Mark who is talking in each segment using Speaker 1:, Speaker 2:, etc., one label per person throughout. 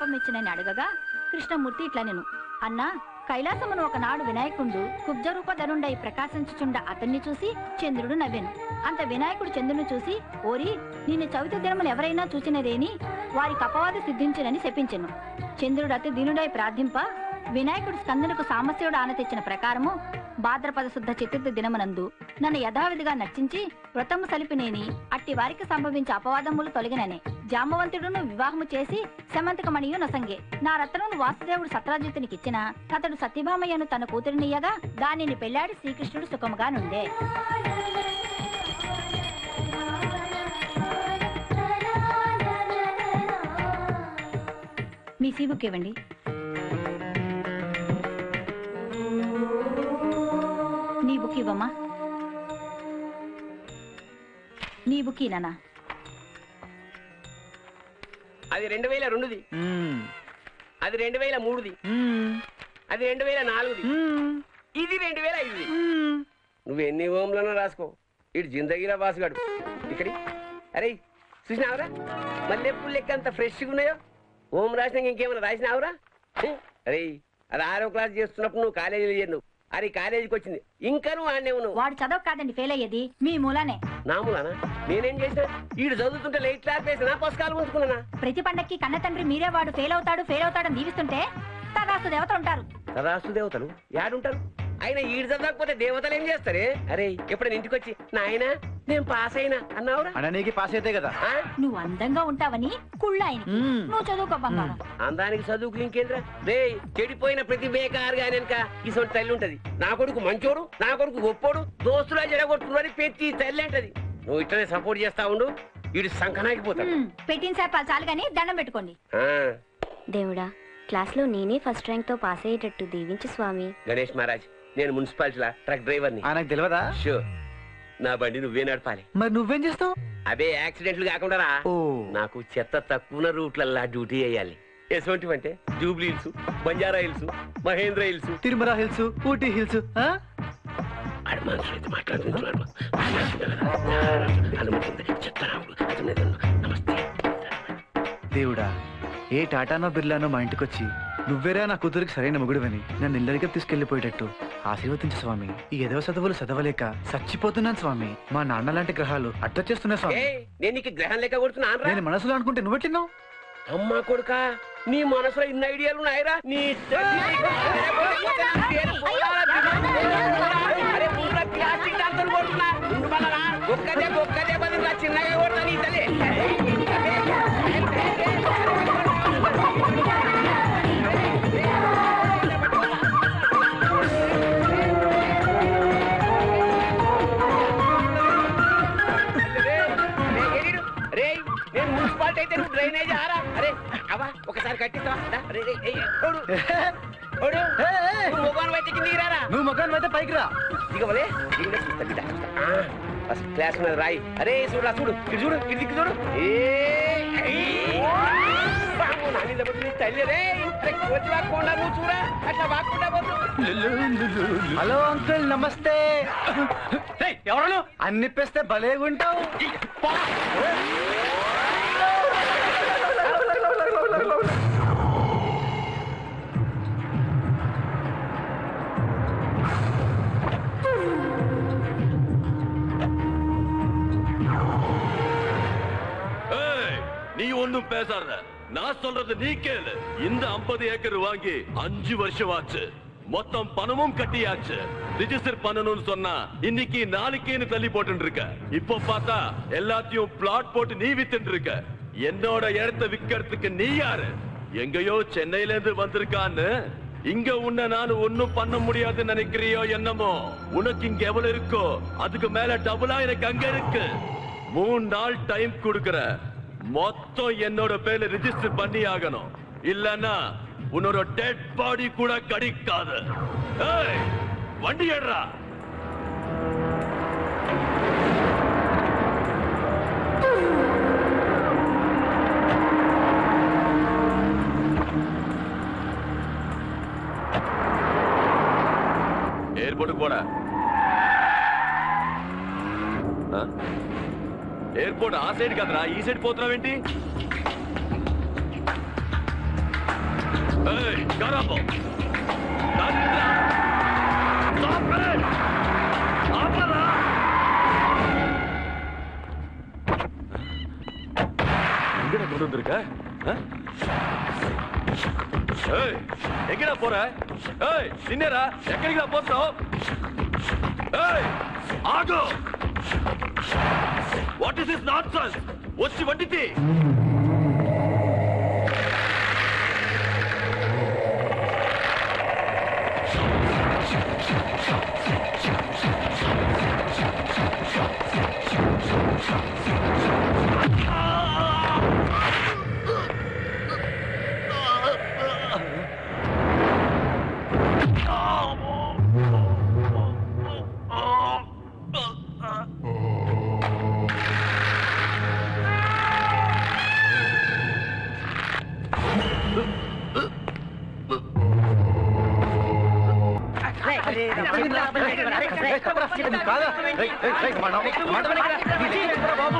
Speaker 1: జవాబు ఇచ్చినని అడగగా కృష్ణమూర్తి ఇట్లా నేను అన్నా కైలాసమును ఒకనాడు వినాయకుండు కుబ్జరూపధనుండై ప్రకాశించుచుండ అతన్ని చూసి చంద్రుడు నవ్వెను అంత వినాయకుడు చంద్రుని చూసి ఓరి నిన్ను చవితి దినములు ఎవరైనా చూచినదేని వారికి అపవాది సిద్ధించునని శపించెను చంద్రుడు అతి దీనుడై ప్రార్థింప వినాయకుడు స్కందునకు సామస్యుడు ఆన తెచ్చిన ప్రకారము భాద్రపద శుద్ధ చతుర్థి దినమునందు నన్ను యథావిధిగా నర్చించి వ్రతము సలిపినేని అట్టి వారికి సంభవించే అపవాదములు తొలగిననే జాంబవంతుడును వివాహము చేసి శమంతకమణియు నొసంగే నా రత్నమును వాసుదేవుడు సత్రాజితునికి ఇచ్చిన అతడు సత్యభామయ్యను తన కూతురినియగా దానిని పెళ్లాడి శ్రీకృష్ణుడు సుఖముగా నుండే మీ సీబుక్ ఇవ్వండి నీ బుక్ ఇవ్వమ్మా నీ బుక్ నానా
Speaker 2: అది రెండు వేల రెండుది అది రెండు వేల మూడుది అది రెండు వేల నాలుగుది ఇది రెండు వేల ఐదుది నువ్వు ఎన్ని హోమ్లను రాసుకో ఇటు జిందగీరా బాసుగాడు ఇక్కడి అరే చూసినావురా మల్లెపూలు లెక్క అంత ఫ్రెష్గా ఉన్నాయో హోమ్ రాసినాక ఇంకేమైనా రాసినావురా హే, అరే అది ఆరో క్లాస్ చేస్తున్నప్పుడు నువ్వు కాలేజీలో చేరు అది కాలేజీకి వచ్చింది ఇంకా నువ్వు ఆడనే ఉన్నావు
Speaker 1: వాడు చదవ కాదండి ఫెయిల్ అయ్యేది మీ మూలానే
Speaker 2: నాములానా నేనేం చేసిన ఈడు చదువుతుంటే లైట్ క్లాస్ వేసినా పుస్తకాలు ఉంచుకున్నానా
Speaker 1: ప్రతి పండక్కి కన్న తండ్రి మీరే వాడు ఫెయిల్ అవుతాడు ఫెయిల్ అవుతాడని దీవిస్తుంటే తదాస్తు దేవతలు ఉంటారు
Speaker 2: సదాస్తు దేవతలు యాడుంటారు ఆయన ఈడు చదవకపోతే దేవతలు ఏం చేస్తారే అరే ఎప్పుడైనా ఇంటికి వచ్చి నాయన నేను పాస్ అయినా అన్నావురా
Speaker 3: అననీకి పాస్ అయితే కదా
Speaker 2: ఆ?
Speaker 1: నువ్వు అందంగా ఉంటావని కుళ్ళ ఆయనకి
Speaker 3: మ్మ్.
Speaker 1: నువ్వు చదువుకో బంగారం
Speaker 2: అందానికి చదువుకు ఇంకేంద్రా రే చెడిపోయిన ప్రతి బేకారు గాని వెనక ఇసొంటి తల్లి ఉంటది నా కొడుకు మంచోడు నా కొడుకు గొప్పోడు దోస్తులా జడగొట్టుకున్నది ప్రతి తల్లి అంటది నువ్వు ఇట్లనే సపోర్ట్ చేస్తా ఉండు వీడు సంకనాగిపోతాడు
Speaker 1: మ్మ్. పెట్టిన సేపాలు చాలు గాని దండం పెట్టుకోండి
Speaker 2: ఆ,
Speaker 4: దేవుడా క్లాస్లో నేనే ఫస్ట్ ర్యాంక్తో పాస్ అయ్యేటట్టు దీవించు స్వామి
Speaker 2: గణేష్ మహారాజ్ నేను మున్సిపాలిటీలా ట్రక్ డ్రైవర్ని
Speaker 3: ఆయనకు తెలియదా
Speaker 2: షో నా బండి నువ్వే నడపాలి
Speaker 3: మరి నువ్వేం చేస్తావు
Speaker 2: అదే యాక్సిడెంట్లు కాకుండా రా
Speaker 3: ఓ
Speaker 2: నాకు చెత్త తక్కువ రూట్లల్లా డ్యూటీ వేయాలి ఎటువంటివంటే Jubilee Hills Banjara Hills Mahendra Hills
Speaker 3: Tirumala Hills Ooty Hills ఆ?
Speaker 2: ఆడ మనుషులు అయితే మాట్లాడుతున్నాడు అనుమతి చెప్తాను నమస్తే
Speaker 3: దేవుడా ఏ టాటానో బిర్లానో మా ఇంటికి వచ్చి నువ్వేరా నా కూతురికి సరైన మొగుడువని నన్ను ఇల్లరిగా తీసుకెళ్లిపోయేటట్టు ఆశీర్వదించు స్వామి ఈ ఎదవ చదువులు చదవలేక చచ్చిపోతున్నాను స్వామి మా నాన్న లాంటి గ్రహాలు అడ్డొచ్చేస్తున్నాయి స్వామి
Speaker 2: ఏయ్, నేను నీకు గ్రహం లెక్క కొడుతున్నా అనరా?
Speaker 3: నేను మనసులో అనుకుంటే నువ్వెట్టినావు
Speaker 2: అమ్మా కొడుక నీ మనసులో ఇన్ని ఐడియాలు ఉన్నాయిరా నీ అరే ఊళ్ళో ప్లాస్టిక్ దంతలు కొడుతున్నా ఉండు మళ్ళా ఒక్కదే ఒక్కదే బదిలా చిన్నగా కొడతా నీ తల్లి రేయ్ నేను మున్సిపాలిటీ అయితే నువ్వు డ్రైనేజ్ ఆరా అరే అవా ఒకసారి కట్టిస్తా అరే రే, ఏయ్, ఓడు ఓడు
Speaker 3: ఏ, ఏ,
Speaker 2: నువ్వు మొబైల్ అయితే కిందికి రారా
Speaker 3: నువ్వు మొగాన్ని అయితే పైకి రా
Speaker 2: దిగవలే దిగిన చూస్తా బిడ్డ ఫస్ట్ క్లాస్ ఉన్నది రాయి అరే చూడురా చూడు ఇటు చూడు ఇటు దిక్కు చూడు ఏయ్, ఏయ్. బాబు, నా మీద పడి నీ తల్లి రే ఇంత కోచి వాక్కుండా నువ్వు చూరా అట్లా వాక్కుండా పోతు
Speaker 3: హలో అంకుల్ నమస్తే ఎవరు అన్నిప్పేస్తే భలేగుంటావు
Speaker 5: ஏய், நீ ஒண்ணும் பேசாத நான் சொல்றது நீ கேளு இந்த 50 ஏக்கர் வாங்கி அஞ்சு வருஷம் ஆச்சு மொத்தம் பணமும் கட்டியாச்சு ரிஜிஸ்டர் பண்ணணும்னு சொன்னா இன்னைக்கு நாளைக்கேன்னு தள்ளி போட்டு இருக்க இப்போ பார்த்தா எல்லாத்தையும் பிளாட் போட்டு நீ வித்துட்டு இருக்க என்னோட இடத்த விக்கிறதுக்கு நீ யாரு எங்கேயோ சென்னையில இருந்து வந்திருக்கான்னு இங்க உன்னை நான் ஒண்ணும் பண்ண முடியாதுன்னு நினைக்கிறியோ என்னமோ உனக்கு இங்க எவ்வளவு இருக்கோ அதுக்கு மேல டபுளா எனக்கு அங்க இருக்கு மூணு நாள் டைம் கொடுக்கற மொத்தம் என்னோட பேர்ல ரிஜிஸ்டர் பண்ணி ஆகணும் இல்லன்னா உன்னோட டெட் பாடி கூட கிடைக்காது ஏய், வண்டி ஏடுறா ఎయిర్పోర్ట్ పోడా ఆ? ఎయిర్పోర్ట్ ఆ సైడ్ కదరా ఈ సైడ్ పోతున్నావేంటి ఏయ్, గారాబో. దానిరా. Stop it. ఆపరా. எங்கடா கொண்டு வந்திருக்க ஆ? ஏய் எங்கடா போற ஏய் நின்னரா எங்கடா போறோம் ஏய் ஆகு వాట్ ఇస్ దిస్ నాన్సెన్స్ వచ్చి వండితే
Speaker 3: కాదా? రేయ్, రేయ్, రేయ్, మా నాన్న- మాట వినకరా. నీ దగ్గర చెప్పరా బాబు?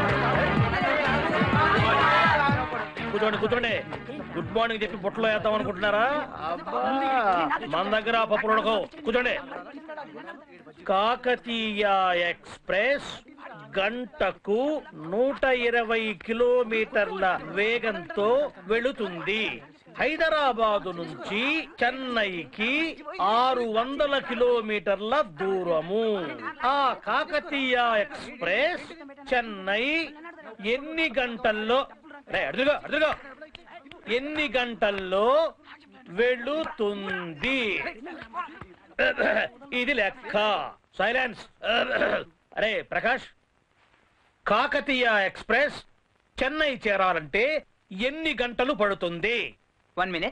Speaker 6: కూర్చోండి కూర్చోండి గుడ్ మార్నింగ్ చెప్పి బుట్టలో వేద్దాం అనుకుంటున్నారా మన దగ్గర ఆ పప్పులు ఉడకవు కూర్చోండి కాకతీయ ఎక్స్ప్రెస్ గంటకు నూట ఇరవై కిలోమీటర్ల వేగంతో వెళుతుంది హైదరాబాదు నుంచి చెన్నైకి ఆరు వందల కిలోమీటర్ల దూరము ఆ కాకతీయ ఎక్స్ప్రెస్ చెన్నై ఎన్ని గంటల్లో రే, అడుగుగా అడుగుగా ఎన్ని గంటల్లో వెళుతుంది ఇది లెక్క సైలెన్స్ అరే ప్రకాష్ కాకతీయ ఎక్స్ప్రెస్ చెన్నై చేరాలంటే ఎన్ని గంటలు పడుతుంది
Speaker 7: వన్ మినిట్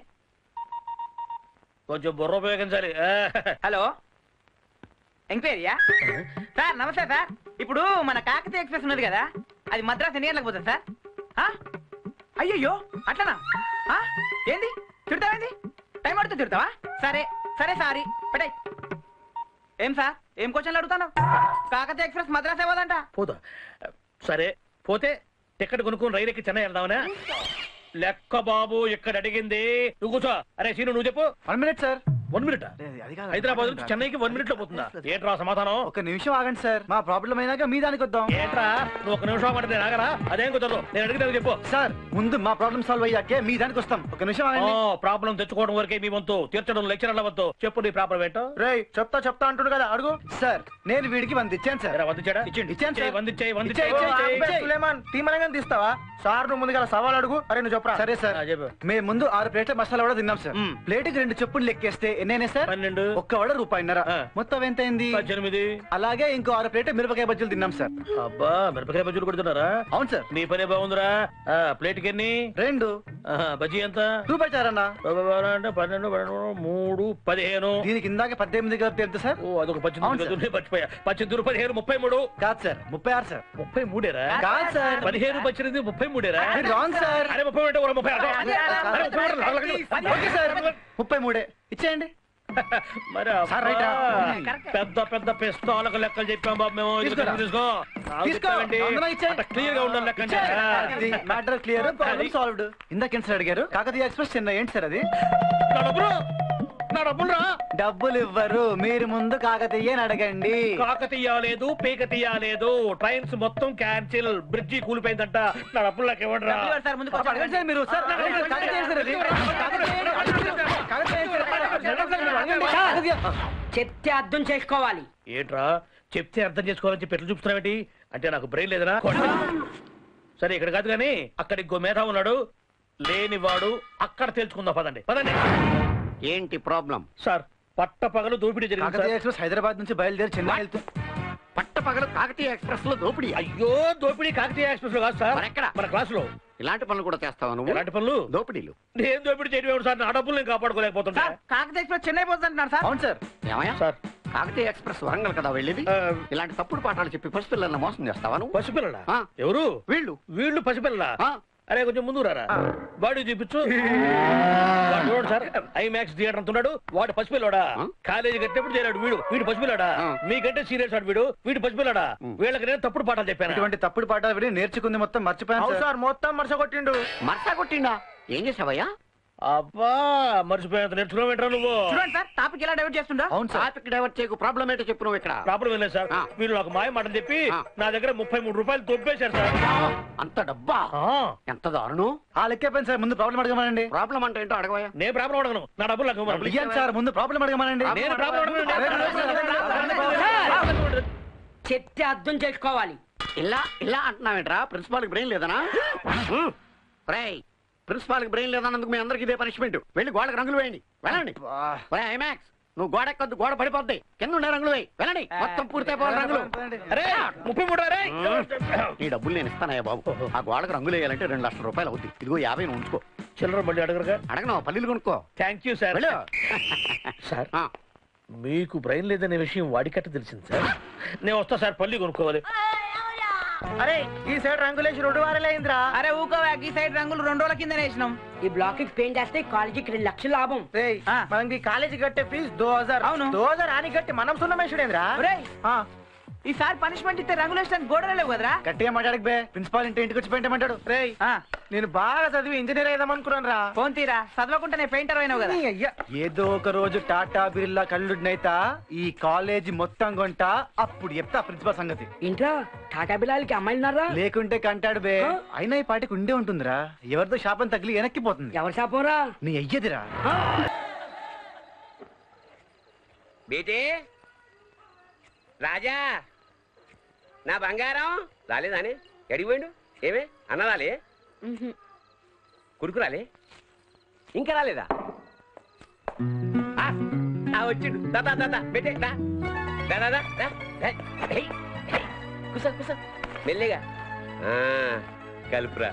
Speaker 6: కొంచెం బుర్ర ఉపయోగించాలి
Speaker 7: హలో ఎంక్వైరీయా సార్ నమస్తే సార్ ఇప్పుడు మన కాకతీయ ఎక్స్ప్రెస్ ఉన్నది కదా అది మద్రాస్ ఎన్ని గంటలకు పోతుంది సార్ ఆ? అయ్యయ్యో అట్లనా ఆ? ఏంది తిడతావేంది టైం పడుతుంది తిడతావా సరే సరే సారీ పెట్టాయి ఏం సార్ ఏం క్వశ్చన్లు అడుగుతాను కాకతీయ ఎక్స్ప్రెస్ మద్రాస్ ఇవ్వదంట
Speaker 6: పోదా సరే పోతే టికెట్ కొనుక్కుని రైలు ఎక్కి చెన్నై వెళ్దామనా లెక్క బాబు ఇక్కడ అడిగింది నువ్వు కూర్చో అరే సీను నువ్వు చెప్పు
Speaker 3: one minute sir
Speaker 6: one minute
Speaker 3: అదే, అది కాదు.
Speaker 6: హైదరాబాద్ నుంచి చెన్నైకి వన్ మినిట్ లో పోతుందా ఏంట్రా సమాధానం
Speaker 3: ఒక నిమిషం ఆగండి సార్ మా ప్రాబ్లం అయినాక మీ దానికి వద్దాం
Speaker 6: ఏంట్రా నువ్వు ఒక నిమిషం మాట నేను ఆగరా అదేం కుదరదు నేను అడిగితే చెప్పు
Speaker 3: సార్ ముందు మా ప్రాబ్లం సాల్వ్ అయ్యాకే మీ దానికి వస్తాం ఒక నిమిషం
Speaker 6: ఓ
Speaker 3: ఆగండి
Speaker 6: ప్రాబ్లం తెచ్చుకోవడం వరకే మీ వంతు తీర్చడం లెక్చరర్ల వంతు చెప్పు నీ ప్రాబ్లం ఏంటో
Speaker 3: రేయ్ చెప్తా చెప్తా అంటుండు కదా అడుగు సార్ నేను వీడికి వంద ఇచ్చాను సార్
Speaker 6: ఎరా, వందిచ్చాడా
Speaker 3: ఇచ్చేయండి, ఇచ్చాను
Speaker 6: ఇచ్చేయ్,
Speaker 3: సార్.
Speaker 6: వందిచ్చేయ్,
Speaker 3: ఇచ్చేయ్,
Speaker 6: వందిచ్చేయ్,
Speaker 3: ఇచ్చేయ్,
Speaker 6: వందిచ్చేయ్.
Speaker 3: ఇచ్చేయ్.
Speaker 8: తీమనంగా తీస్తావా సార్ నువ్వు ముందుగా సవాల్ అడుగు అరే నువ్వు చెప్పరా
Speaker 3: సరే సార్
Speaker 6: ఆ, చెప్పు
Speaker 3: మేము ముందు ఆరు ప్లేట్ల మసాలా కూడా తిన్నాం సార్
Speaker 6: మ్.
Speaker 3: ప్లేట్కి రెండు చెప్పులు లెక్కేస్తే ఎన్నైనా సార్
Speaker 6: పన్నెండు
Speaker 3: ఒక్క వడ రూపాయిన్నర
Speaker 6: ఆ.
Speaker 3: మొత్తం ఎంత అయింది
Speaker 6: పద్దెనిమిది
Speaker 3: అలాగే ఇంకో ఆరు ప్లేట్ మిరపకాయ బజ్జీలు తిన్నాం సార్
Speaker 6: అబ్బా మిరపకాయ బజ్జీలు కొడుతున్నారా
Speaker 3: అవును సార్
Speaker 6: మీ పనే బాగుందిరా ఆ, ప్లేట్కి ఎన్ని
Speaker 3: రెండు
Speaker 6: ఆహా, బజ్జీ ఎంత
Speaker 3: రూపాయి చారన్నా
Speaker 6: బాబా అంటే పన్నెండు పన్నెండు మూడు పదిహేను
Speaker 3: దీనికి ఇందాక పద్దెనిమిది కలిపి ఎంత సార్
Speaker 6: ఓ అదొక
Speaker 3: అవును
Speaker 6: పద్దెనిమిది
Speaker 3: సార్.
Speaker 6: గదులు మర్చిపోయా పద్దెనిమిది పదిహేను ముప్పై మూడు
Speaker 3: కాదు సార్ ముప్పై ఆరు సార్
Speaker 6: ముప్పై మూడేరా
Speaker 3: కాదు సార్
Speaker 6: పదిహేను పద్దెనిమిది ముప్పై మూడేరా
Speaker 3: మీరు రాంగ్ సార్
Speaker 6: అరే ముప్పై మూడు ముప్పై ఆరు. అరే, ముప్పై మూడు, నాలుగు లక్షలు.
Speaker 3: ఓకే సార్ ముప్పై మూడే ఇచ్చేయండి
Speaker 6: మరి
Speaker 3: సార్, రైట్ రా.
Speaker 6: అబ్బా, పెద్ద పెద్ద పిస్తాలకు లెక్కలు చెప్పాం బాబు మేము ఇది
Speaker 3: తీసుకోరా.
Speaker 6: తీసుకో నాకు
Speaker 3: తీసుకో.
Speaker 6: చెప్పావేంటి?
Speaker 3: అందులో ఇచ్చేయ్.
Speaker 6: అంత క్లియర్ గా ఉండాలి లెక్క అంటే.
Speaker 3: అది మ్యాటర్ క్లియర్ ప్రాబ్లం
Speaker 6: అది.
Speaker 3: సాల్వ్డ్ ఇందాక సార్ అడిగారు కాకతీయ ఎక్స్ప్రెస్ చిన్న ఏంటి సార్ అది
Speaker 6: నా డబ్బులు నా డబ్బులు రా
Speaker 3: డబ్బులు ఇవ్వరు మీరు ముందు కాకతీయ అని అడగండి
Speaker 6: కాకతీయ లేదు పీకతీయ లేదు ట్రైన్స్ మొత్తం క్యాన్సిల్ బ్రిడ్జి కూలిపోయిందంట నా డబ్బులు నాకు ఇవ్వండి రా
Speaker 7: డబ్బులు ఇవ్వండి సార్, ముందు
Speaker 3: పాపం అడగండి సార్ మీరు సార్ అడగండి, కాకతీయ సార్ అది. కాకతీయ సార్, అడగండి సార్, మీరు అడగండి. కాకతీయ.
Speaker 9: చెప్తే అర్థం చేసుకోవాలి
Speaker 6: ఏంట్రా చెప్తే అర్థం చేసుకోవాలని చెప్పి ఎట్లా చూపుతున్నావేంటి అంటే నాకు బ్రెయిన్ లేదనా సరే ఇక్కడ కాదు కానీ అక్కడ ఇంకో మేధా ఉన్నాడు లేనివాడు అక్కడ తెలుసుకుందాం పదండి పదండి
Speaker 2: ఏంటి ప్రాబ్లం
Speaker 6: సార్ పట్ట పగలు దోపిడీ జరిగింది
Speaker 3: కాకతీయ
Speaker 6: సార్
Speaker 3: ఎక్స్ప్రెస్ హైదరాబాద్ నుంచి బయలుదేరి చెన్నై వెళ్తూ
Speaker 2: పట్ట పగలు కాకతీయ ఎక్స్ప్రెస్ లో దోపిడీ
Speaker 6: అయ్యో దోపిడీ కాకతీయ ఎక్స్ప్రెస్ లో కాదు సార్
Speaker 2: మరెక్కడ?
Speaker 6: మన క్లాస్ లో
Speaker 2: ఇలాంటి పనులు కూడా చేస్తావా నువ్వు
Speaker 6: ఎలాంటి పనులు
Speaker 2: దోపిడీలు
Speaker 6: నేను దోపిడీ చేయడం ఏమిటి సార్ నా డబ్బులు నేను కాపాడుకోలేకపోతుంటా
Speaker 7: సార్ కాకతీయ ఎక్స్ప్రెస్ చెన్నై పోతుంది అంటున్నారు సార్
Speaker 3: అవును సార్
Speaker 2: ఏమయ్యా
Speaker 6: సార్
Speaker 2: కాకతీయ ఎక్స్ప్రెస్ వరంగల్ కదా వెళ్ళేది
Speaker 6: ఆ,
Speaker 2: ఇలాంటి తప్పుడు పాఠాలు చెప్పి పసిపిల్లల్ని మోసం చేస్తావా నువ్వు
Speaker 6: పసిపిల్లడా
Speaker 2: ఆ.
Speaker 6: ఎవరు
Speaker 2: వీళ్ళు
Speaker 6: వీళ్ళు పసిపిల్లలా
Speaker 2: ఆ,
Speaker 6: అరే కొంచెం ముందు రారా వాడు చూపించు వాడు చూడండి సార్ ఐమాక్స్ థియేటర్ అంటున్నాడు వాడు పసిపిల్లాడా
Speaker 2: ఆ?
Speaker 6: కాలేజీ కట్టినప్పుడు చేరాడు వీడు వీడు పసిపిల్లాడా
Speaker 2: ఆ.
Speaker 6: మీకంటే సీరియస్ వాడు వీడు వీడు పసిపిల్లాడా
Speaker 2: ఉం.
Speaker 6: వీళ్ళకి నేను తప్పుడు పాఠాలు చెప్పాను
Speaker 3: ఇటువంటి తప్పుడు పాఠాలు విని నేర్చుకుంది మొత్తం మర్చిపోయాను
Speaker 8: అవును
Speaker 3: సార్
Speaker 8: సార్ మొత్తం మరస కొట్టిండు
Speaker 2: మరసా కొట్టిండా ఏం చేసావయ్యా
Speaker 6: అబ్బా మర్చిపోయేంత నేర్చుకున్నావు ఏంట్రా నువ్వు
Speaker 7: చూడండి సార్ టాపిక్ ఎలా డైవర్ట్ చేస్తుండో
Speaker 3: అవును సార్
Speaker 2: టాపిక్ డైవర్ట్ చేయకు ప్రాబ్లం ఏంటో చెప్పు నువ్వు ఇక్కడ
Speaker 6: ప్రాబ్లం ఏం లేదు సార్
Speaker 2: ఆ.
Speaker 6: మీరు నాకు మాయ మాటలు చెప్పి
Speaker 2: ఆ.
Speaker 6: నా దగ్గర ముప్పై మూడు రూపాయలు దొబ్బేశారు సార్
Speaker 2: అంత డబ్బా
Speaker 6: ఆ,
Speaker 2: ఎంత దారుణం
Speaker 3: ఆ లెక్కైపోయింది సార్ ముందు ప్రాబ్లం అడగమనండి
Speaker 2: ప్రాబ్లం అంటే ఏంటో అడగవయ్యా
Speaker 6: నేను ప్రాబ్లం అడగను నా డబ్బులు నాకు ఇవ్వమనండి.
Speaker 3: ఇయ్యండి సార్ ముందు ప్రాబ్లం అడగమనండి
Speaker 6: నేను ప్రాబ్లం అడగను.
Speaker 3: అదే, అదే, అదే, అదే.
Speaker 9: చెప్తే అర్థం చేసుకోవాలి
Speaker 2: ఇలా ఇలా అంటున్నావేంట్రా ప్రిన్సిపాల్ కి బ్రెయిన్ లేదనా రేయ్ ప్రిన్సిపాల్ కి బ్రెయిన్ లేదన్నందుకు మీ అందరికి ఇదే పనిష్మెంట్ వెళ్ళి గోడకు రంగులు వేయండి వెళ్ళండి
Speaker 3: అబ్బా.
Speaker 2: ఐమాక్స్ నువ్వు గోడ ఎక్కొద్దు గోడ పడిపోద్ది కింద ఉండే రంగులు వేయి వెళ్ళండి మొత్తం పూర్తయిపోవాలి రంగులు
Speaker 6: అరే ముప్పై మూడు రే
Speaker 2: ఈ డబ్బులు నేను ఇస్తానయ్యా బాబు ఆ గోడకు రంగులు వేయాలంటే రెండు లక్షల రూపాయలు అవుద్ది ఇదిగో యాభై నువ్వు ఉంచుకో
Speaker 6: చిల్లర మళ్ళీ అడగరుగా
Speaker 2: అడగను పల్లీలు కొనుక్కో
Speaker 6: థ్యాంక్ యూ సార్
Speaker 2: వెళ్ళు
Speaker 6: సార్
Speaker 2: ఆ,
Speaker 6: మీకు బ్రెయిన్ లేదనే విషయం వాడికట్ట తెలిసింది సార్ నేను వస్తా సార్ పల్లి కొనుక్కోవాలి
Speaker 8: అరే ఈ సైడ్ రంగులేసి రెండు వారాలే అయిందిరా
Speaker 7: అరే ఊకోవా ఈ సైడ్ రంగులు రెండు రోజుల కింద వేసినాం
Speaker 9: ఈ బ్లాక్ కి పెయింట్ వేస్తే కాలేజీకి రెండు లక్షలు లాభం
Speaker 8: రేయ్
Speaker 7: ఆ.
Speaker 8: మనకి కాలేజీ కట్టే ఫీజు దో హజార్
Speaker 7: అవును.
Speaker 8: దో హజార్ అని కట్టి మనం సున్నమేషుడేంద్రా
Speaker 7: ఒరేయ్ ఈసారి పనిష్మెంట్ ఇస్తే రంగులు వేసడానికి గోడలే లేవు కదరా
Speaker 3: గట్టిగా మాట్లాడక బే ప్రిన్సిపాల్ ఇంటి ఇంటికి వచ్చి పెయింటమంటాడు
Speaker 8: రేయ్
Speaker 7: ఆ,
Speaker 8: నేను బాగా చదివి ఇంజనీర్ అయిదాం అనుకున్నాను రా
Speaker 7: ఫోన్ తీరా చదవకుంటే నేను పెయింటర్ అయినావు కదా
Speaker 3: ఏదో ఒక రోజు టాటా బిర్లా కళ్ళుడినైతా ఈ కాలేజీ మొత్తం కొంట అప్పుడు చెప్తా ప్రిన్సిపల్ సంగతి
Speaker 9: ఇంట్లో టాటా బిల్లాలకి అమ్మాయిలు ఉన్నారా
Speaker 3: లేకుంటే కంటాడు బే అయినా ఈ పాటికి ఉండే ఉంటుందిరా ఎవరితో శాపం తగిలి వెనక్కిపోతుంది
Speaker 9: ఎవరి శాపంరా
Speaker 3: నీ అయ్యదిరా
Speaker 2: బేటే రాజా నా బంగారం రాలేదానే ఎడికి పోయిండు ఏమే అన్న రాలే కొడుకు రాలే ఇంకా రాలేదా ఆ, ఆ, వచ్చిండు దా దా, దా దా బెట్టే దా దా దా దా దా దా. Hey, hey. కూసో కూసో మెల్లిగా ఆ, కలుపురా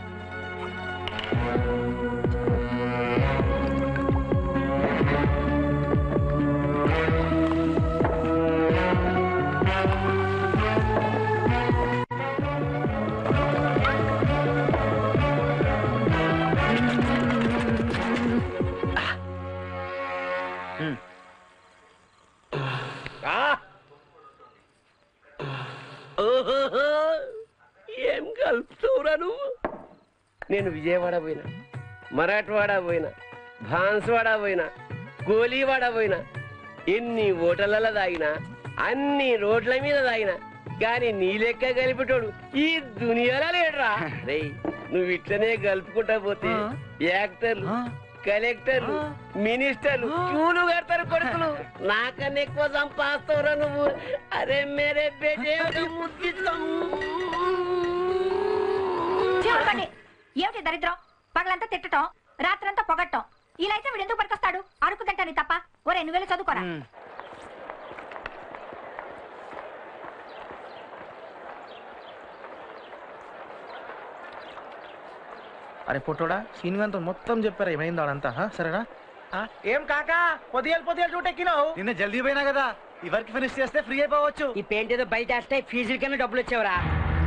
Speaker 2: ఆ! ఓహోహో! ఏం కలుపుతావురా నువ్వు నేను విజయవాడ పోయినా మరాఠవాడ పోయినా భాన్స్వాడ పోయినా గోలీవాడ పోయినా ఎన్ని హోటళ్ళలో తాగినా అన్ని రోడ్ల మీద తాగినా కానీ నీ లెక్క కలిపేటోడు ఈ దునియాలో లేడురా రేయ్ నువ్వు ఇట్లనే కలుపుకుంటా పోతే యాక్టర్లు కలెక్టర్లు మినిస్టర్లు క్యూలు కడతారు కొడుకులు నాకన్నా ఎక్కువ సంపాదిస్తావురా నువ్వు అరే మేరే బేటే ఒక ముద్దిస్తాం
Speaker 1: చెప్పండి ఏమిటి దరిద్రం పగలంతా తిట్టటం రాత్రంతా పొగట్టం ఇలా అయితే వీడు ఎందుకు పనికొస్తాడు అడుగు తింటాను తప్ప ఒరే నువ్వెళ్ళి చదువుకోరా
Speaker 8: అరే పొట్టోడా సీన్ గంతో మొత్తం చెప్పారు ఏమైందో అదంతా హా? సరేనా ఆ, ఏం కాకా పొదియాలు పొదియాలు చూటెక్కినావు
Speaker 3: నిన్న జల్దీ పోయినా కదా ఈ వర్క్ ఫినిష్ చేస్తే ఫ్రీ అయిపోవచ్చు
Speaker 9: ఈ పెయింట్ ఏదో బయట వేస్తే ఫీజుల కన్నా డబ్బులు వచ్చేవరా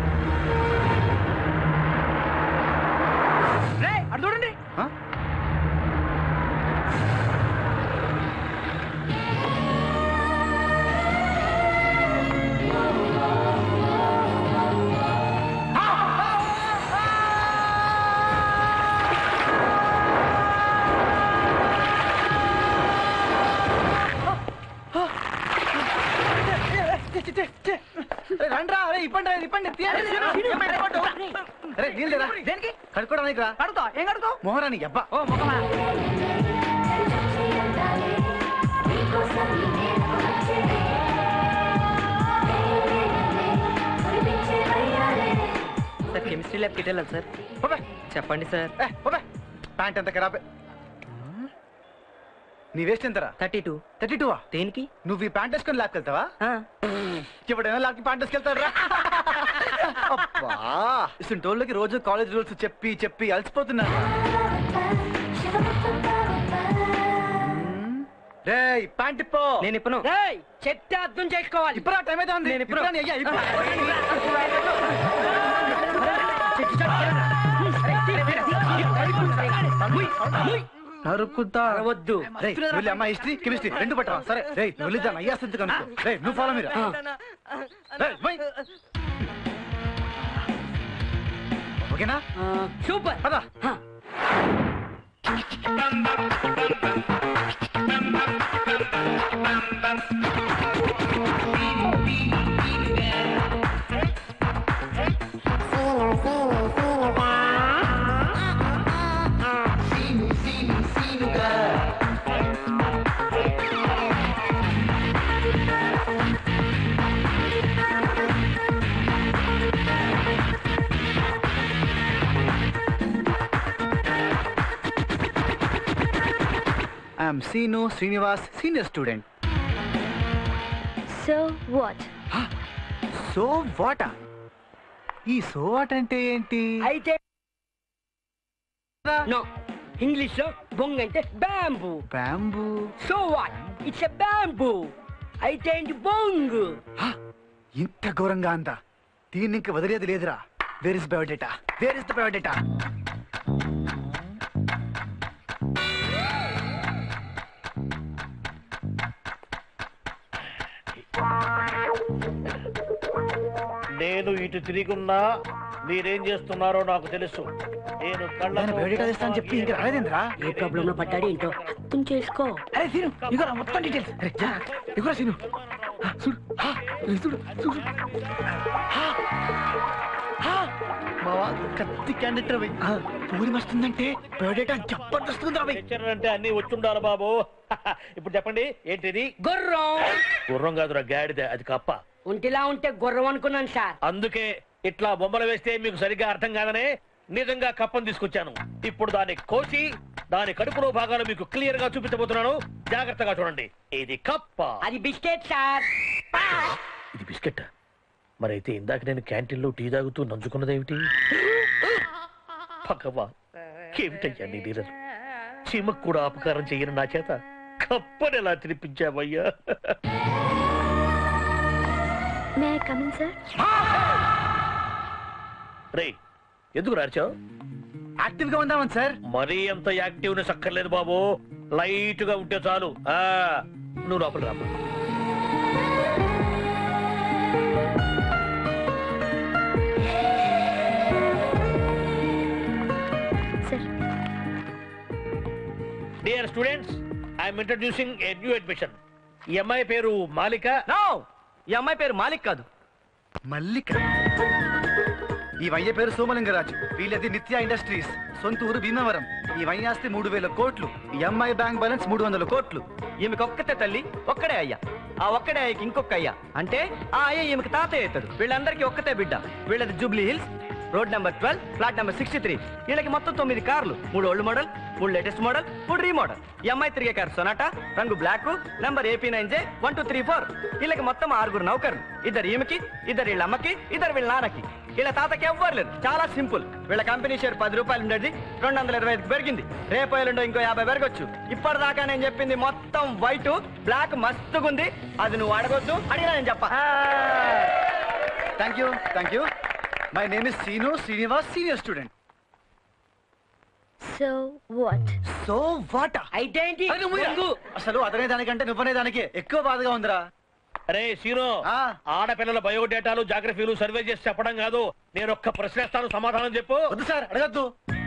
Speaker 7: రేయ్, అటు చూడండి
Speaker 3: ఆ?
Speaker 8: అరే, రండ్రా అరే ఇప్పండి రా, ఇప్పండి తీయండి, తీయండి. ఏమైంది, ఇవ్వండి.
Speaker 3: అరే నీళ్ళు లేదా
Speaker 7: దేనికి
Speaker 3: కడుక్కోవడానికి రా
Speaker 7: కడుగుతా ఏం కడుగుతావు
Speaker 3: మొహరాని అబ్బా
Speaker 7: ఓ ముఖమా
Speaker 10: సార్ కెమిస్ట్రీ ల్యాబ్కి వెళ్ళాలి సార్
Speaker 3: పోబే.
Speaker 10: చెప్పండి సార్
Speaker 3: ఏ, పోబే. ప్యాంట్ ఎంత ఖరాబే నీ వేస్ట్ ఎంతరా
Speaker 10: థర్టీ టూ
Speaker 3: థర్టీ టూ
Speaker 10: దేనికి
Speaker 3: నువ్వు ఈ ప్యాంట్ వేసుకొని ల్యాబ్కి వెళ్తావా
Speaker 10: ఆ,
Speaker 3: ఎప్పుడైనా ల్యాబ్కి ప్యాంట్ వేసుకెళ్తాడు రా అబ్బా ఇసిన టోళ్ళకి రోజు కాలేజ్ రూల్స్ చెప్పి చెప్పి అలసిపోతున్నా రే ప్యాంట్ ఇప్పో
Speaker 10: నేను ఇప్పను
Speaker 9: రేయ్, చెప్తే అర్థం చేసుకోవాలి
Speaker 3: ఇప్పుడు టైం అయితే ఉంది
Speaker 10: నేను ఇప్పుడు-
Speaker 3: ఇప్పుడా నీ అయ్యా, ఇప్పుడు.
Speaker 8: నరుకుతా
Speaker 10: వద్దు
Speaker 3: రేయ్, నువ్వు వెళ్ళి అమ్మ హిస్టరీ కెమిస్ట్రీ రెండు పట్టరా సరే రే నువ్వు వెళ్ళిద్దాను అయ్యా స్థితి కనుక్కో రే నువ్వు ఫాలో మీరు రేయ్, పోయ్. ఓకేనా
Speaker 9: సూపర్
Speaker 3: పదా
Speaker 9: ఆ.
Speaker 3: I'm Seenu Srinivas senior student
Speaker 4: so what
Speaker 3: so what ఈ సో వాట్ అంటే ఏంటి
Speaker 9: అయితే నో ఇంగ్లీష్ లో బొంగ్ అంటే bamboo
Speaker 3: bamboo
Speaker 9: so what it's a bamboo అయితే ఏంటి బొంగ్
Speaker 3: ఇంత ఘోరంగా అందా దీన్ని ఇంక వదిలేది లేదురా where is biodata where is the biodata
Speaker 6: నేను ఇటు తిరిగున్నా మీరేం చేస్తున్నారో నాకు తెలుసు నేను
Speaker 3: నేను బయోడేటా తెస్తా అని చెప్పి ఇంక రాలేదేంద్రా
Speaker 9: ఏ ప్రాబ్లం లో పడ్డాడు ఏంటో అర్థం చేసుకో
Speaker 3: అరే సీను ఇగో మొత్తం డీటెయిల్స్ అరే జా ఇగో సీను ఆ, చూడు ఆ, ఇది చూడు చూడు ఆ, ఆ, మావా కత్తి క్యాండిడేట్ రవి పూరి వస్తుందంటే బయోడేటా జబర్దస్త్ రవి
Speaker 6: అంటే అన్ని వచ్చుండాలి బాబు ఇప్పుడు చెప్పండి ఏంటిది
Speaker 9: గుర్రం
Speaker 6: గుర్రం కాదురా గాడిద అది కప్ప
Speaker 9: ఒంటిలా ఉంటే గుర్రం అనుకున్నాను సార్
Speaker 6: అందుకే ఇట్లా బొమ్మలు వేస్తే మీకు సరిగ్గా అర్థం కాదనే నిజంగా కప్పను తీసుకొచ్చాను ఇప్పుడు దాన్ని కోసి దాని కడుపులో భాగాలు మీకు క్లియర్ గా చూపించబోతున్నాను జాగ్రత్తగా చూడండి ఇది కప్ప
Speaker 9: అది బిస్కెట్ సార్
Speaker 6: ఇది బిస్కెట్ మరైతే ఇందాక నేను క్యాంటీన్లో టీ తాగుతూ నంచుకున్నదేమిటి భగవా ఏమిటయ్యా నీ లీలలు చీమకు కూడా అపకారం చెయ్యను నా చేత కప్పని ఎలా తినిపించావయ్యా
Speaker 4: మే కమిన్ సార్
Speaker 6: రే ఎందుకు రాచావు
Speaker 3: యాక్టివ్ గా ఉందామని సార్
Speaker 6: మరీ అంత యాక్టివ్నెస్ అక్కర్లేదు బాబు లైట్ గా ఉంటే చాలు ఆ నువ్వు లోపల రాబు
Speaker 4: sir
Speaker 6: dear students I'm introducing a new admission ఈ అమ్మాయి పేరు మాలిక
Speaker 10: నో ఈ అమ్మాయి పేరు మాలిక్ కాదు
Speaker 3: మల్లిక ఈ వయ్య పేరు సోమలింగరాజు వీళ్ళది నిత్య ఇండస్ట్రీస్ సొంత ఊరు భీమవరం ఈ వయ్య ఆస్తి మూడు వేల కోట్లు ఈ అమ్మాయి బ్యాంక్ బ్యాలెన్స్ మూడు వందల కోట్లు
Speaker 10: ఈమెకి ఒక్కతే తల్లి ఒక్కడే అయ్యా ఆ ఒక్కడే అయ్యకి ఇంకొక అయ్యా అంటే ఆ అయ్య ఈమెకి తాతయ్య అవుతాడు వీళ్ళందరికీ ఒక్కతే బిడ్డ వీళ్ళది Jubilee Hills road number twelve flat number sixty three వీళ్ళకి మొత్తం తొమ్మిది కార్లు మూడు ఓల్డ్ మోడల్ మూడు లేటెస్ట్ మోడల్ మూడు రీమోడల్ ఈ అమ్మాయి తిరిగే కారు సొనాటా రంగు black number AP nine J one two three four వీళ్ళకి మొత్తం ఆరుగురు నౌకర్లు ఇద్దరు ఈమెకి ఇద్దరు వీళ్ళ అమ్మకి ఇద్దరు వీళ్ళ నాన్నకి వీళ్ళ తాతకి ఎవ్వరు లేదు చాలా సింపుల్ వీళ్ళ కంపెనీ షేర్ పది రూపాయలు ఉండేది రెండు వందల ఇరవై ఐదుకి పెరిగింది రేపు ఎల్లుండో ఇంకో యాభై పెరగొచ్చు ఇప్పటిదాకా నేను చెప్పింది మొత్తం వైట్ బ్లాక్ మస్తుగుంది అది నువ్వు అడగొద్దు అడిగినా నేను చెప్పా
Speaker 3: thank you thank you my name is Seenu Srinivas senior student
Speaker 4: so what
Speaker 3: so what
Speaker 9: అయితే ఏంటి బొంగు.
Speaker 3: అసలు అతనే దానికంటే నువ్వనే దానికి ఎక్కువ బాధగా ఉందిరా
Speaker 6: అరే సీను
Speaker 3: ఆ.
Speaker 6: ఆడపిల్లల బయోడేటాలు జాగ్రఫీలు సర్వే చేసి చెప్పడం కాదు నేను ఒక్క ప్రశ్నిస్తాను సమాధానం చెప్పు
Speaker 3: వద్దు సార్ అడగద్దు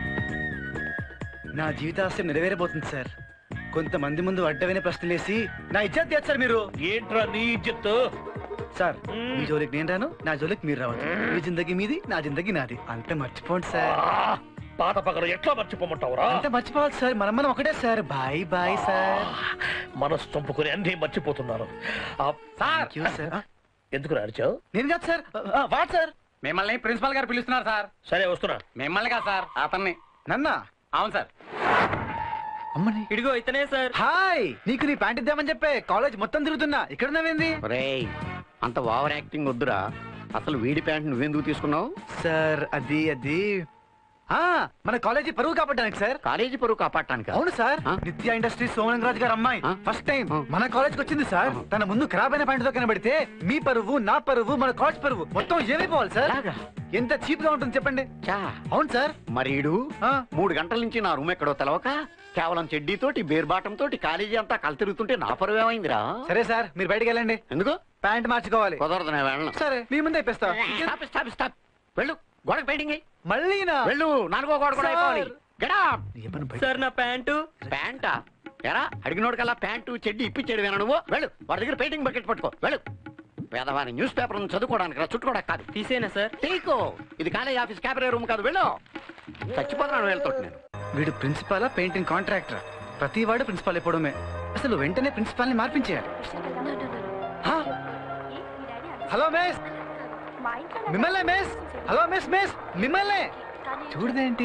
Speaker 3: నా జీవితాశయం నెరవేరబోతుంది సార్ కొంతమంది ముందు అడ్డమైన ప్రశ్నలేసి నా ఇజ్జత్ తీయచ్చు సార్ మీరు
Speaker 6: ఏంట్రా నీ ఇజ్జత్
Speaker 3: సార్ మీ జోలికి నేను రాను నా జోలికి మీరు రావద్దు మీ జిందగీ మీది నా జిందగీ నాది అంతే మర్చిపోండి సార్
Speaker 6: ఆ, పాత పగలు ఎట్లా మర్చిపోమంటావురా
Speaker 3: అంతే మర్చిపోవాలి సార్ మనం మనం ఒకటే సార్ బాయ్ బాయ్ సార్
Speaker 6: మనసు చంపుకుని అన్ని మర్చిపోతున్నాను ఆ,
Speaker 3: థ్యాంక్ యూ సార్
Speaker 6: ఎందుకు రాచావు
Speaker 3: నేను కాదు సార్ వాట్ సార్
Speaker 8: మిమ్మల్ని ప్రిన్సిపల్ గారు పిలుస్తున్నారు సార్
Speaker 6: సరే వస్తున్నా
Speaker 8: మిమ్మల్ని కాదు సార్ అతన్ని
Speaker 3: నన్నా
Speaker 8: అవును సార్
Speaker 3: అమ్మని
Speaker 10: ఇడిగో ఇతనే సార్
Speaker 3: హాయ్ నీకు నీ ప్యాంట్ ఇద్దామని చెప్పే కాలేజ్ మొత్తం తిరుగుతున్నా ఇక్కడ ఉన్నావేంది
Speaker 11: రేయ్ అంత ఓవర్ యాక్టింగ్ వద్దురా అసలు వీడి ప్యాంట్ నువ్వెందుకు తీసుకున్నావు
Speaker 3: సార్ అది అది ఆ మన కాలేజీ పరువు కాపాడడానికి సార్
Speaker 11: కాలేజీ పరువు కాపాడటానికి
Speaker 3: అవును సార్
Speaker 11: ఆ?
Speaker 3: నిత్య ఇండస్ట్రీస్ సోమలింగరాజు గారు అమ్మాయి
Speaker 11: ఆ?
Speaker 3: ఫస్ట్ టైం
Speaker 11: ఆ.
Speaker 3: మన కాలేజ్ కి వచ్చింది సార్
Speaker 11: ఆహా.
Speaker 3: తన ముందు ఖరాబ్ అయిన ప్యాంట్ తో కనబడితే మీ పరువు నా పరువు మన కాలేజ్ పరువు మొత్తం ఏమైపోవాలి సార్
Speaker 11: అలాగా?
Speaker 3: ఎంత చీప్ గా ఉంటుంది చెప్పండి
Speaker 11: చా
Speaker 3: అవును సార్
Speaker 11: మరి ఈడు
Speaker 3: ఆ.
Speaker 11: మూడు గంటల నుంచి నా రూమ్ ఎక్కడో తెలవక కేవలం చెడ్డీతోటి బేర్బాటం తోటి కాలేజీ అంతా కల తిరుగుతుంటే నా పరువు ఏమైందిరా
Speaker 3: సరే సార్ మీరు బయటికి వెళ్ళండి
Speaker 11: ఎందుకు
Speaker 3: ప్యాంట్ మార్చుకోవాలి
Speaker 11: కుదరదు నేను వెళ్ళను
Speaker 3: సరే మీ ముందే ఇప్పిస్తా
Speaker 11: స్టాప్ స్టాప్ స్టాప్ వెళ్ళు గోడకు పెయింటింగ్
Speaker 3: మళ్ళీనా
Speaker 11: వెళ్ళు నాలుగో గోడ కూడా
Speaker 3: సార్,
Speaker 11: అయిపోవాలి గెడప్
Speaker 3: ఏమన్నా బయట-
Speaker 10: సార్ నా ప్యాంటు
Speaker 11: ప్యాంటా ఎరా అడిగినోడికల్లా ప్యాంటు చెడ్డి ఇప్పించాడు వేనా నువ్వు వెళ్ళు వాడి దగ్గర పెయింటింగ్ బకెట్ పట్టుకో వెళ్ళు పేదవారి న్యూస్ పేపర్ చదువుకోవడానికి రా చుట్టుకోవడానికి కాదు
Speaker 10: తీసేనా సార్
Speaker 11: తీకో ఇది కాలేజ్ ఆఫీస్ క్యాబరే రూమ్ కాదు వెళ్ళు చచ్చిపోతున్నాను వెళ్తుంటే నేను
Speaker 3: వీడు ప్రిన్సిపాలా పెయింటింగ్ కాంట్రాక్టర్ ప్రతి వాడు ప్రిన్సిపాల్ అయిపోవడమే అసలు వెంటనే ప్రిన్సిపాల్ ని మార్పించేయాలి హా? హలో మిస్ మిమ్మల్నే మిస్ హలో మిస్ మిస్ మిమ్మల్నే చూడదేంటి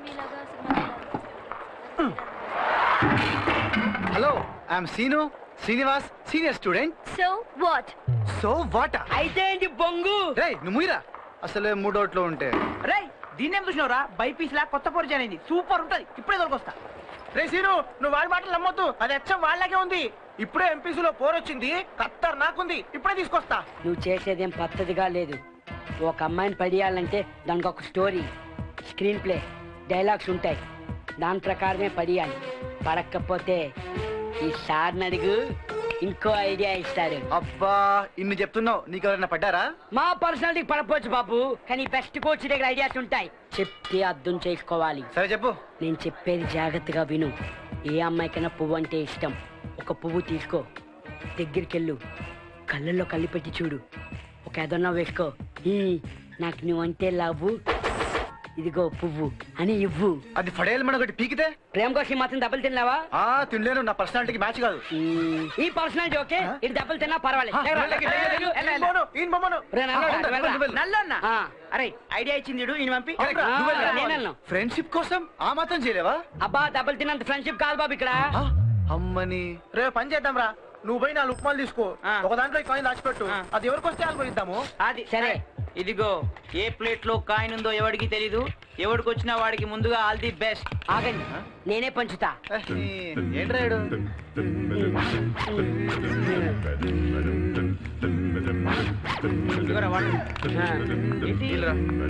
Speaker 3: hello I'm Seenu Srinivas senior student
Speaker 4: so what
Speaker 3: so what
Speaker 9: అయితే ఏంటి బొంగు
Speaker 3: రే నువ్వు ముయ్యరా అసలే మూడోట్లో ఉంటే
Speaker 7: రే దీన్ని ఏం చూసినావురా బైపీస్ లా కొత్త పరిచయం అయింది సూపర్ ఉంటది ఇప్పుడే దొరకొస్తా రే సీను నువ్వు వాడి మాటలు నమ్మొద్దు అది అచ్చం వాళ్ళకే ఉంది ఇప్పుడే ఎంపీసీలో పోర్ వచ్చింది ఖత్తర్ నాకుంది ఇప్పుడే తీసుకొస్తా
Speaker 9: నువ్వు చేసేదేం పద్ధతిగా లేదు ఒక అమ్మాయిని పడియాలంటే దానికి ఒక స్టోరీ స్క్రీన్ ప్లే డైలాగ్స్ ఉంటాయి దాని ప్రకారమే పడియాలి పడకపోతే ఈ సార్ని అడుగు ఇంకో ఐడియా ఇస్తారు
Speaker 3: అబ్బా ఇన్ని చెప్తున్నావు నీకు ఎవరైనా పడ్డారా
Speaker 9: మా పర్సనాలిటీకి పడపోవచ్చు బాబు కానీ బెస్ట్ కోచ్ దగ్గర ఐడియాస్ ఉంటాయి చెప్తే అర్థం చేసుకోవాలి
Speaker 3: సరే చెప్పు
Speaker 9: నేను చెప్పేది జాగ్రత్తగా విను ఏ అమ్మాయికైనా పువ్వు అంటే ఇష్టం ఒక పువ్వు తీసుకో దగ్గరికెళ్ళు కళ్ళల్లో కళ్ళు పెట్టి చూడు ఒక ఏదన్నా వేసుకో "ఈ, నాకు నువ్వంటే లవ్వు ఇదిగో పువ్వు అని ఇవ్వు
Speaker 3: అది ఫడేలు మన ఒకటి పీకితే
Speaker 9: ప్రేమ కోసం మాత్రం దెబ్బలు తిన్నావా
Speaker 3: ఆ తినలేను నా పర్సనాలిటీకి మ్యాచ్ కాదు
Speaker 9: "ఈ, ఈ పర్సనాలిటీ ఓకే ఇది దెబ్బలు తిన్నా పర్వాలేదు
Speaker 3: ఆ,
Speaker 9: లేవరా,
Speaker 3: వెళ్ళకి, వెళ్ళకి,
Speaker 9: వెళ్ళు,
Speaker 7: ఎల్ల,
Speaker 9: వెళ్ళు.
Speaker 7: ఎల్ల. ఈయన బొమ్మను.
Speaker 9: రే, నల్లోడా,
Speaker 3: ఆ,
Speaker 9: వెళ్ళరా.
Speaker 3: వెళ్ళు, వెళ్ళు.
Speaker 7: నల్లన్న
Speaker 9: ఆ.
Speaker 7: అరే ఐడియా ఇచ్చింది ఈడు, ఈయన పంపి
Speaker 3: కరెక్ట్,
Speaker 9: ఆ,
Speaker 3: నువ్వు వెళ్ళరా.
Speaker 9: నేను వెళ్ళను.
Speaker 3: ఫ్రెండ్షిప్ కోసం ఆ మాత్రం చేయలేవా
Speaker 9: అబ్బా దెబ్బలు తిన్నంత ఫ్రెండ్షిప్ కాదు బాబు ఇక్కడ
Speaker 3: ఆ, అమ్మని
Speaker 7: రేపు పని చేద్దాం రా నువ్వు పోయి నాలుగు ఉప్మాలు తీసుకో ఒక దాంట్లో ఈ కాయిన్ దాచిపెట్టు అది ఎవరికి వస్తే వాళ్ళు పోయిద్దాము అది
Speaker 9: సరే
Speaker 7: ఇదిగో ఏ ప్లేట్ లో కాయిన్ ఉందో ఎవరికి తెలీదు ఎవరికి వచ్చినా వాడికి ముందుగా ఆల్ ది బెస్ట్
Speaker 9: ఆగండి నేనే పంచుతా
Speaker 3: ఏ, ఈ- ఏంట్రా ఈడు?
Speaker 7: ఇదిగోరా వాడు.
Speaker 9: ఆ,
Speaker 7: ఏంటి?
Speaker 3: వీళ్ళరా.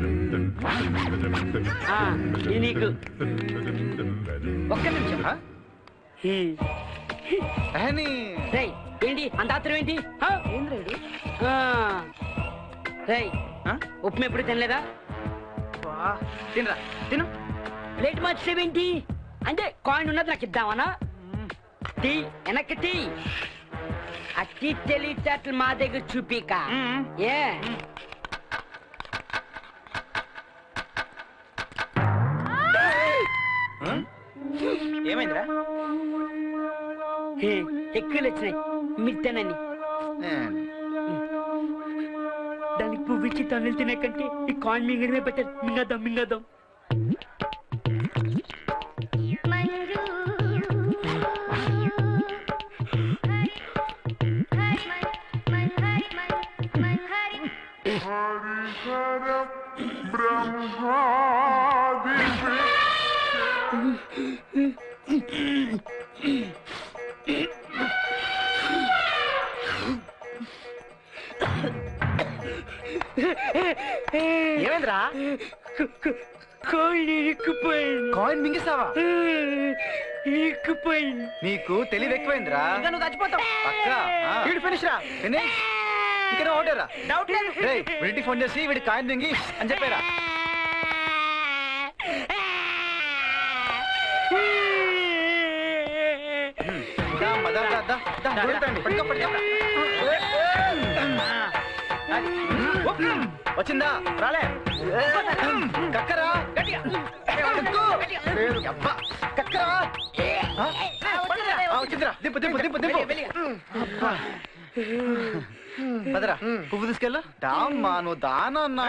Speaker 9: ఆ, ఇది నీకు ఒక్క నిమిషం
Speaker 3: ఆ?
Speaker 9: హ్మ్.
Speaker 3: ఏ, నీ-
Speaker 9: రేయ్ ఏంటి అంత ఆత్రం ఏంటి ఆ? ఆ. రేయ్
Speaker 7: ఆ?
Speaker 9: ఉప్మా ఎప్పుడు తినలేదా
Speaker 7: వా, తినరా తిను
Speaker 9: ప్లేట్ మార్చేవేంటి అంటే కాయిన్ ఉన్నది నాకు ఇద్దామనా టీ వెనక్కి టీ అట్టి తెలివితేటలు మా దగ్గర చూపిక
Speaker 7: మ్మ్.
Speaker 9: ఏ
Speaker 7: ఏమైందిరా
Speaker 9: హే, ఎక్కువలు వచ్చినాయి మీరు తినని
Speaker 3: ఏ,
Speaker 9: దానికి పువ్వు ఇచ్చి తన్నులు తినే కంటే ఈ కాయిన్ మింగడమే బెటర్ మింగదాం మింగదాం
Speaker 7: ఏమైందిరా
Speaker 9: కాయిన్ ఇరుక్కుపోయింది
Speaker 3: కాయిన్ మింగిస్తావా
Speaker 9: ఇరుక్కుపోయింది
Speaker 3: నీకు తెలివి ఎక్కువైందిరా
Speaker 7: ఇంకా నువ్వు చచ్చిపోతావు
Speaker 3: అక్క ఆ.
Speaker 7: వీడు ఫినిష్ రా
Speaker 3: ఫినిష్ ఇంకా ఓటేరా
Speaker 7: డౌట్ లేదు
Speaker 3: రే వీడికి ఫోన్ చేసి వీడి కాయిన్ మింగి అని చెప్పారా దా, అమ్మ, దా, దా, దా, దా, దూరండి. పట్టుకో, పట్టుకో. వచ్చిందా
Speaker 7: రాలే
Speaker 3: కక్కరా కక్కు. లేదు, అబ్బా. కక్కరా ఆ? ఆ, వచ్చిందిరా దింపు దింపు దింపు దింపు అబ్బా. పదరా పువ్వు తీసుకెళ్ళు దామ్మా నువ్వు దానన్నా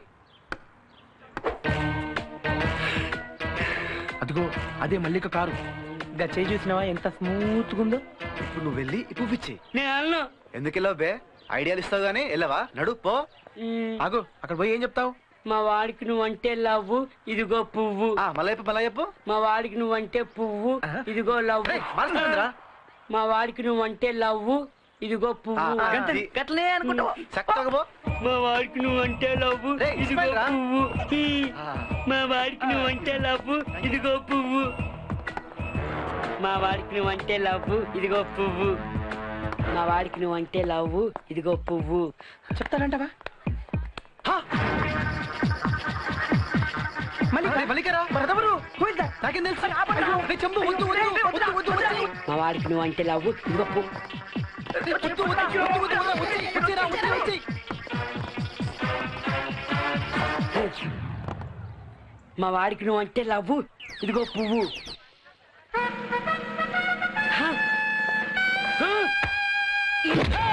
Speaker 8: అదిగో అదే మల్లిక కారు ఇంకా చేయి చూసినావా ఎంత స్మూత్ ఉందో
Speaker 3: ఇప్పుడు నువ్వు వెళ్ళి ఈ పువ్వు ఇచ్చి
Speaker 9: నేను అన్ను
Speaker 3: ఎందుకు వెళ్ళావు బే ఐడియాలు ఇస్తావు గానీ వెళ్ళవా నడు పో
Speaker 8: ఆగు అక్కడ పోయి ఏం చెప్తావు
Speaker 9: మా వాడికి నువ్వంటే లవ్వు ఇదిగో పువ్వు
Speaker 3: ఆ, మళ్ళా చెప్పు మళ్ళా చెప్పు
Speaker 9: మా వాడికి నువ్వంటే పువ్వు ఇదిగో లవ్వు
Speaker 3: రేయ్, మారుస్తుందిరా.
Speaker 9: మా వాడికి నువ్వంటే లవ్వు ఇదిగో
Speaker 3: ఆ,
Speaker 9: పువ్వు
Speaker 3: ఆ,
Speaker 7: గంటది.
Speaker 3: ఇది-
Speaker 7: గట్లనే అనుకుంటావు
Speaker 3: చక్కగా పో
Speaker 9: మా వాడికి నువ్వంటే లవ్వు
Speaker 3: రేయ్,
Speaker 9: ఇదిగో
Speaker 3: ఇస్మాయిల్ రా.
Speaker 9: పువ్వు ఈ.
Speaker 3: ఆ.
Speaker 9: మా వాడికి నువ్వంటే లవ్వు ఇదిగో పువ్వు మా వాడికి నువ్వంటే లవ్వు ఇదిగో పువ్వు మా వాడికి నువ్వంటే లవ్వు ఇదిగో పువ్వు
Speaker 7: చెప్తాడంటవా
Speaker 3: మళ్ళీ మల్లికరా
Speaker 7: మరెవరు
Speaker 3: నాకేం తెలుసు అయ్యో, ఏ చంపు, వద్దు, వద్దు, వద్దు, వద్దు, వద్దు.
Speaker 9: మా వాడికి నువ్వు అంటే లవ్వు ఇదిగో పువ్వు.
Speaker 3: వద్దు, వద్దు, వద్దు, వద్దు, వద్దు, వద్దు, వచ్చేయ్, వచ్చేయ్ రా, వచ్చేయ్, వచ్చేయ్.
Speaker 9: మా వాడికి నువ్వు అంటే లవ్వు ఇదిగో పువ్వు హ? హ?